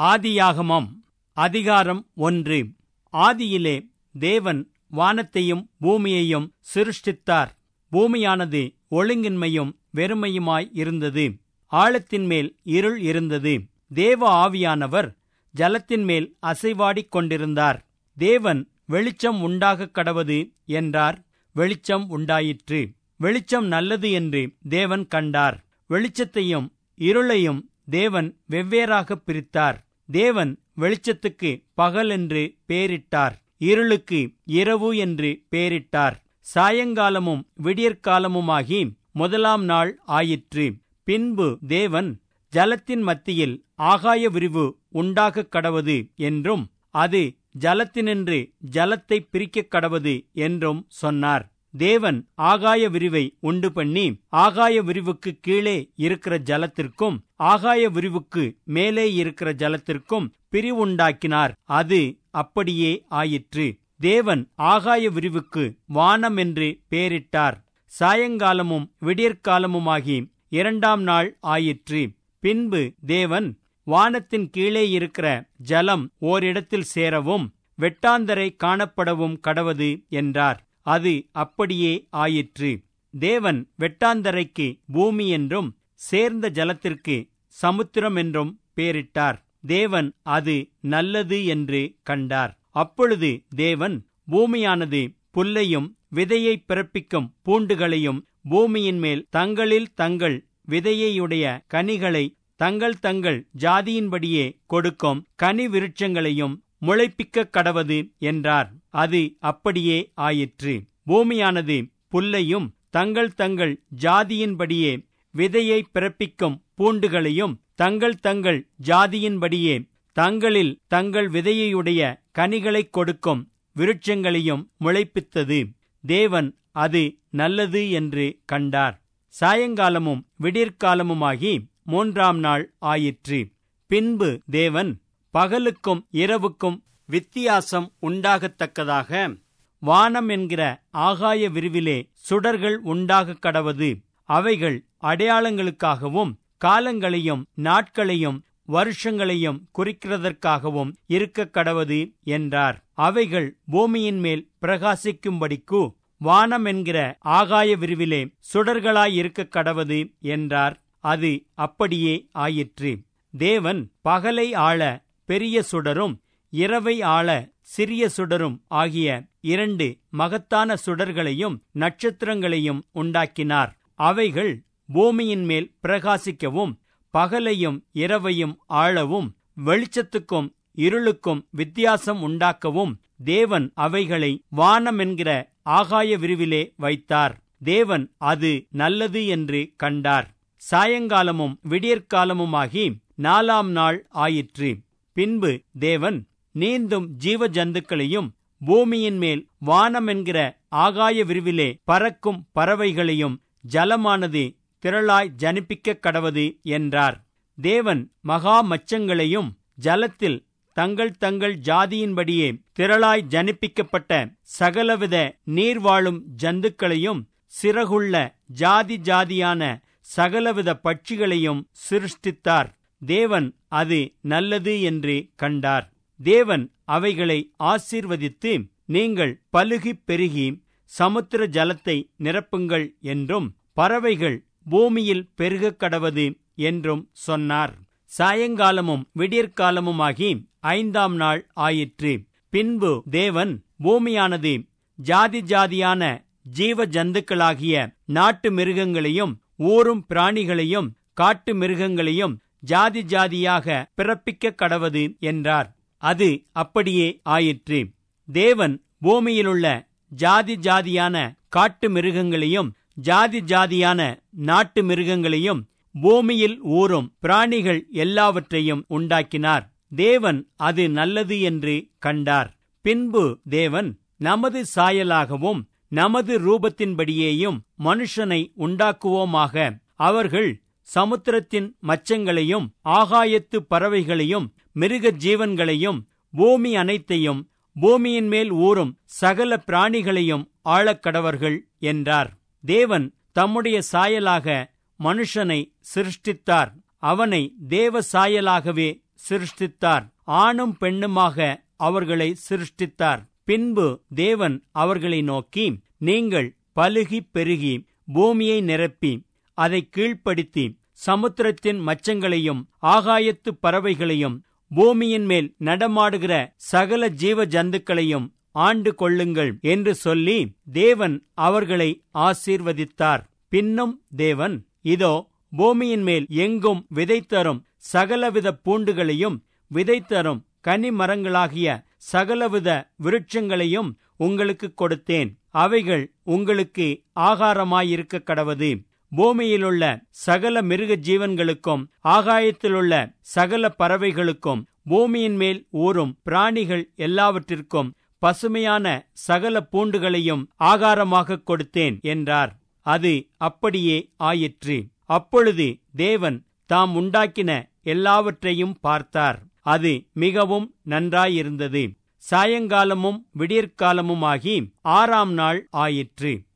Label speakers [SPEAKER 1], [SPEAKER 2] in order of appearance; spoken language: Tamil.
[SPEAKER 1] ஆதியாகமம் அதிகாரம் ஒன்று ஆதியிலே தேவன் வானத்தையும் பூமியையும் சிருஷ்டித்தார் பூமியானது ஒழுங்கின்மையும் வெறுமையுமாய் இருந்தது ஆழத்தின் மேல் இருள் இருந்தது தேவ ஆவியானவர் ஜலத்தின் மேல் அசைவாடிக் கொண்டிருந்தார் தேவன் வெளிச்சம் உண்டாகக் கடவது என்றார் வெளிச்சம் உண்டாயிற்று வெளிச்சம் நல்லது என்று தேவன் கண்டார் வெளிச்சத்தையும் இருளையும் தேவன் வெவ்வேறாகப் பிரித்தார் தேவன் வெளிச்சத்துக்கு பகல் என்று பேரிட்டார் இருளுக்கு இரவு என்று பேரிட்டார் சாயங்காலமும் விடியற்காலமுமாகி முதலாம் நாள் ஆயிற்று பின்பு தேவன் ஜலத்தின் மத்தியில் ஆகாய விரிவு உண்டாகக் கடவது என்றும் அது ஜலத்தினின்று ஜலத்தை பிரிக்கக் கடவது என்றும் சொன்னார் தேவன் ஆகாய விரிவை உண்டு பண்ணி ஆகாய விரிவுக்கு கீழே இருக்கிற ஜலத்திற்கும் ஆகாய விரிவுக்கு மேலே இருக்கிற ஜலத்திற்கும் பிரிவுண்டாக்கினார் அது அப்படியே ஆயிற்று தேவன் ஆகாய விரிவுக்கு வானம் என்று பேரிட்டார் சாயங்காலமும் விடியற்காலமுமாகி இரண்டாம் நாள் ஆயிற்று பின்பு தேவன் வானத்தின் கீழே இருக்கிற ஜலம் ஓரிடத்தில் சேரவும் வெட்டாந்தரை காணப்படவும் கடவது என்றார் அது அப்படியே ஆயிற்று தேவன் வெட்டாந்தரைக்கு பூமி என்றும் சேர்ந்த ஜலத்திற்கு சமுத்திரம் என்றும் பேரிட்டார் தேவன் அது நல்லது என்று கண்டார் அப்பொழுது தேவன் பூமியானது புல்லையும் விதையை பிறப்பிக்கும் பூண்டுகளையும் பூமியின் மேல் தங்களில் தங்கள் விதையையுடைய கனிகளை தங்கள் தங்கள் ஜாதியின்படியே கொடுக்கும் கனி விருட்சங்களையும் முளைப்பிக்க கடவது என்றார் அது அப்படியே ஆயிற்று பூமியானது புல்லையும் தங்கள் தங்கள் ஜாதியின்படியே விதையை பிறப்பிக்கும் பூண்டுகளையும் தங்கள் தங்கள் ஜாதியின்படியே தங்களில் தங்கள் விதையையுடைய கனிகளைக் கொடுக்கும் விருட்சங்களையும் முளைப்பித்தது தேவன் அது நல்லது என்று கண்டார் சாயங்காலமும் விடியற்காலமுமாகி மூன்றாம் நாள் ஆயிற்று பின்பு தேவன் பகலுக்கும் இரவுக்கும் வித்தியாசம் உண்டாகத்தக்கதாக வானம் என்கிற ஆகாய விரிவிலே சுடர்கள் உண்டாகக் கடவது அவைகள் அடையாளங்களுக்காகவும் காலங்களையும் நாட்களையும் வருஷங்களையும் குறிக்கிறதற்காகவும் இருக்க கடவது என்றார் அவைகள் பூமியின் மேல் பிரகாசிக்கும்படிக்கு வானம் என்கிற ஆகாய விரிவிலே சுடர்களாயிருக்க கடவது என்றார் அது அப்படியே ஆயிற்று தேவன் பகலை ஆள பெரிய சுடரும் இரவை ஆள சிறிய சுடரும் ஆகிய இரண்டு மகத்தான சுடர்களையும் நட்சத்திரங்களையும் உண்டாக்கினார் அவைகள் பூமியின் மேல் பிரகாசிக்கவும் பகலையும் இரவையும் ஆளவும் வெளிச்சத்துக்கும் இருளுக்கும் வித்தியாசம் உண்டாக்கவும் தேவன் அவைகளை வானம் என்கிற ஆகாய விரிவிலே வைத்தார் தேவன் அது நல்லது என்று கண்டார் சாயங்காலமும் விடியற்காலமுமாகி நாலாம் நாள் ஆயிற்று பின்பு தேவன் நீந்தும் ஜீவ ஜந்துக்களையும் பூமியின் மேல் வானம் என்கிற ஆகாய விரிவிலே பறக்கும் பறவைகளையும் ஜலமானது திரளாய் ஜனிப்பிக்க கடவது என்றார் தேவன் மகா மச்சங்களையும் ஜலத்தில் தங்கள் தங்கள் ஜாதியின்படியே திரளாய் ஜனிப்பிக்கப்பட்ட சகலவித நீர்வாழும் ஜந்துக்களையும் சிறகுள்ள ஜாதி ஜாதியான சகலவித பட்சிகளையும் சிருஷ்டித்தார் தேவன் அது நல்லது என்று கண்டார் தேவன் அவைகளை ஆசீர்வதித்து நீங்கள் பலுகிப் பெருகி சமுத்திர ஜலத்தை நிரப்புங்கள் என்றும் பறவைகள் பூமியில் பெருகக் கடவது என்றும் சொன்னார் சாயங்காலமும் விடியற்காலமுமாகி ஐந்தாம் நாள் ஆயிற்று பின்பு தேவன் பூமியானது ஜாதி ஜாதியான ஜீவ ஜந்துக்களாகிய நாட்டு மிருகங்களையும் ஊரும் பிராணிகளையும் காட்டு மிருகங்களையும் ஜாதி ஜாதியாக பிறப்பிக்க கடவது என்றார் அது அப்படியே ஆயிற்று தேவன் பூமியிலுள்ள ஜாதி ஜாதியான காட்டு மிருகங்களையும் ஜாதி ஜாதியான நாட்டு மிருகங்களையும் பூமியில் ஊறும் பிராணிகள் எல்லாவற்றையும் உண்டாக்கினார் தேவன் அது நல்லது என்று கண்டார் பின்பு தேவன் நமது சாயலாகவும் நமது ரூபத்தின்படியேயும் மனுஷனை உண்டாக்குவோமாக அவர்கள் சமுத்திரத்தின் மச்சங்களையும் ஆகாயத்து பறவைகளையும் மிருக ஜீவன்களையும் பூமி அனைத்தையும் பூமியின் மேல் ஊறும் சகல பிராணிகளையும் ஆளக்கடவர்கள் என்றார் தேவன் தம்முடைய சாயலாக மனுஷனை சிருஷ்டித்தார் அவனை தேவ சாயலாகவே சிருஷ்டித்தார் ஆணும் பெண்ணுமாக அவர்களை சிருஷ்டித்தார் பின்பு தேவன் அவர்களை நோக்கி நீங்கள் பலுகி பெருகி பூமியை நிரப்பி அதை கீழ்ப்படுத்தி சமுத்திரத்தின் மச்சங்களையும் ஆகாயத்து பறவைகளையும் பூமியின் மேல் நடமாடுகிற சகல ஜீவ ஜந்துக்களையும் ஆண்டு கொள்ளுங்கள் என்று சொல்லி தேவன் அவர்களை ஆசீர்வதித்தார் பின்னும் தேவன் இதோ பூமியின் மேல் எங்கும் விதைத்தரும் சகலவித பூண்டுகளையும் விதைத்தரும் கனிமரங்களாகிய சகலவித விருட்சங்களையும் உங்களுக்கு கொடுத்தேன் அவைகள் உங்களுக்கு ஆகாரமாயிருக்க கடவது பூமியிலுள்ள சகல மிருக ஜீவன்களுக்கும் ஆகாயத்திலுள்ள சகல பறவைகளுக்கும் பூமியின் மேல் ஊறும் பிராணிகள் எல்லாவற்றிற்கும் பசுமையான சகல பூண்டுகளையும் ஆகாரமாக கொடுத்தேன் என்றார் அது அப்படியே ஆயிற்று அப்பொழுது தேவன் தாம் உண்டாக்கின எல்லாவற்றையும் பார்த்தார் அது மிகவும் நன்றாயிருந்தது சாயங்காலமும் விடியற்காலமுமாகி ஆறாம் நாள் ஆயிற்று